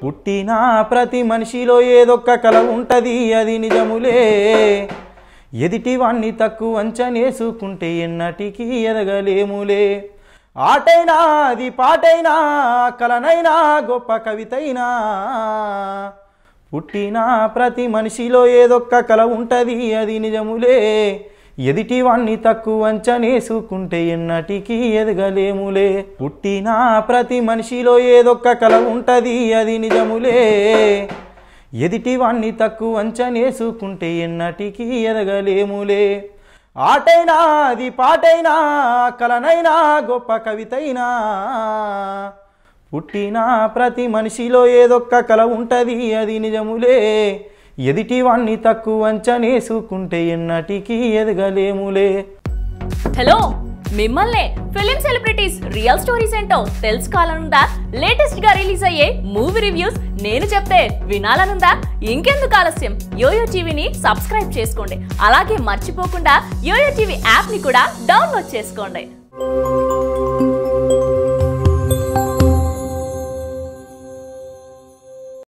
పుట్టిన ప్రతి మనిషిలో ఏదొక్క కల ఉంటది అది నిజములే ఎదిటి వాణ్ణి తక్కువ అంచనేసుకుంటే ఎన్నటికీ ఎదగలేములే ఆటైనా అది పాటైనా కలనైనా గొప్ప కవితైనా పుట్టిన ప్రతి మనిషిలో ఏదొక్క కల ఉంటది అది నిజములే ఎదిటి వాణ్ణి తక్కువ అంచనేసుకుంటే ఎన్నటికీ ఎదగలేములే పుట్టిన ప్రతి మనిషిలో ఏదొక్క కల ఉంటది అది నిజములే ఎదిటి వాణ్ణి తక్కువ అంచనేసుకుంటే ఎన్నటికీ ఎదగలేములే ఆటైనా అది పాటైనా కలనైనా గొప్ప కవితైనా పుట్టిన ప్రతి మనిషిలో ఏదొక్క కల ఉంటది అది నిజములే ఎదిటి వాణ్ణి తక్కువ అంచనేసుకుంటే ఎన్నటికీ ఎదగలేములే హలో మిమ్మల్నే ఫిలిం సెలబ్రిటీస్ రియల్ స్టోరీస్ ఏంటో తెలుసుకోవాలనుందా లేటెస్ట్ గా రిలీజ్ అయ్యే మూవీ రివ్యూస్ నేను చెప్తే వినాలనుందా ఇంకెందుకు ఆలస్యం యోయో టీవీని సబ్స్క్రైబ్ చేసుకోండి అలాగే మర్చిపోకుండా యోయో టీవీ యాప్ ని కూడా డౌన్లోడ్ చేసుకోండి